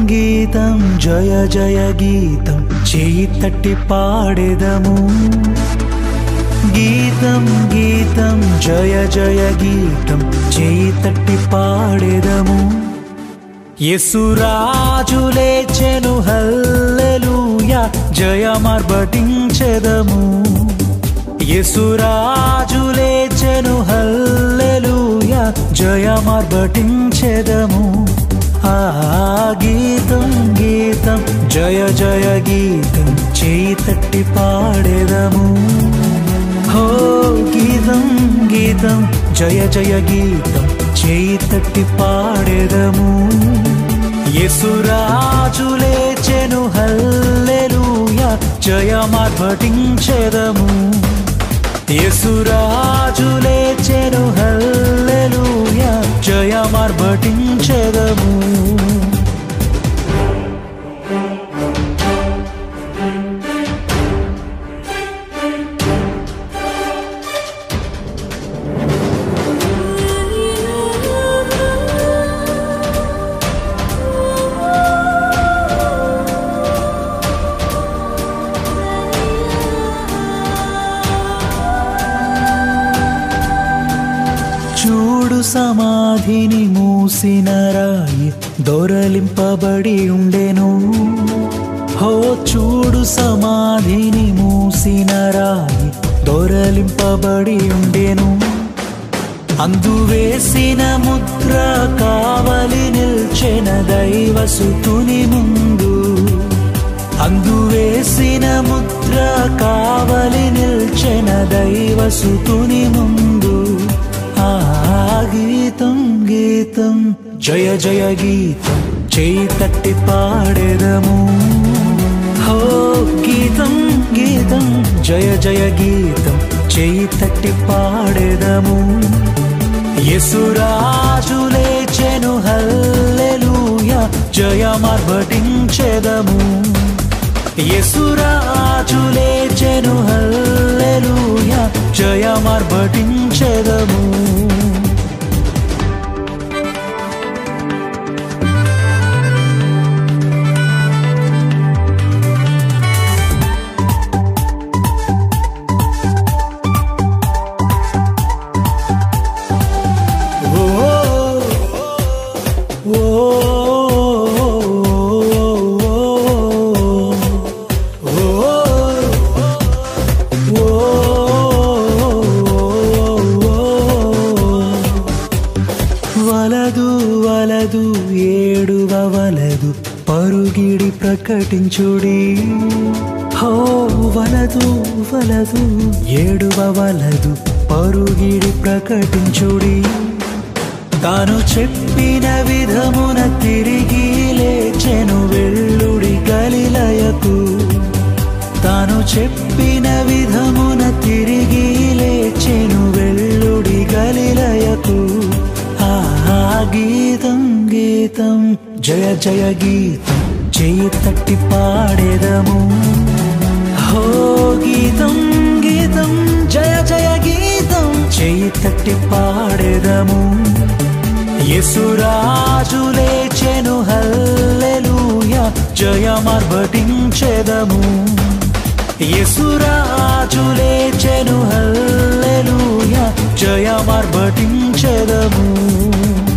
గీతం జయ జయ గీతం చేయి తట్టి పాడెదము గీతం గీతం జయ జయ గీతం చేయి తట్టి పాడెదము యేసురాజు లేచెను హల్లెలూయా జయమర్బటించెదము యేసురాజు లేచెను హల్లెలూయా జయమర్బటించెదము ఆ గీతం గీతం జయ జయ గీతం చేయి తట్టి పాడెదము హో గీతం గీతం జయ జయ గీతం చేయి తట్టి పాడెదము యేసురాజు లేచెను హల్లెలూయా జయమర్భటించెదము యేసురాజు లేచెను హల్లెలూయా జయమర్భటించెదము చూడు సమాధిని మూసిన రాయి దొరలింపబడి ఉండెను హో చూడు సమాధిని మూసిన రాయి దొరలింపబడి ఉండెను అందు వేసిన ముద్ర కావలి నిల్చెన దైవసుతుని ముందు అందు వేసిన ముద్ర కావలి నిల్చెన దైవసుతుని ముందు ఆ గీతం గీతం జయ జయ గీతం చేయి తట్టి పాడెదము హో గీతం గీతం జయ జయ గీతం చేయి తట్టి పాడెదము యేసురాజు లేచెను హల్లెలూయా జయమర్భటించెదము యేసురాజు లేచెను హల్లెలూయా జయమర్భటించెదము వలదు వలదు ఏడువ వలదు పరుగిడి ప్రకటించుడి హో వలదు వలదు ఏడువ వలదు పరుగిడి ప్రకటించుడి తాను చెప్పిన విధమున తిరిగి లేచెను వెళ్ళుడి గలిలయకు తాను చెప్పిన విధమున తిరిగి లేచెను వెళ్ళుడి గలిలయకు ఆ గీతం గీతం జయ జయ గీతం చేయి తట్టి పాడేదము హో గీతం గీతం జయ జయ గీతం చేయి తట్టి పాడేదము యేసురాజు లేచెను హల్లెలూయా జయమర్భటించెదము యేసురాజు లేచెను హల్లెలూయా జయమర్భటించెదము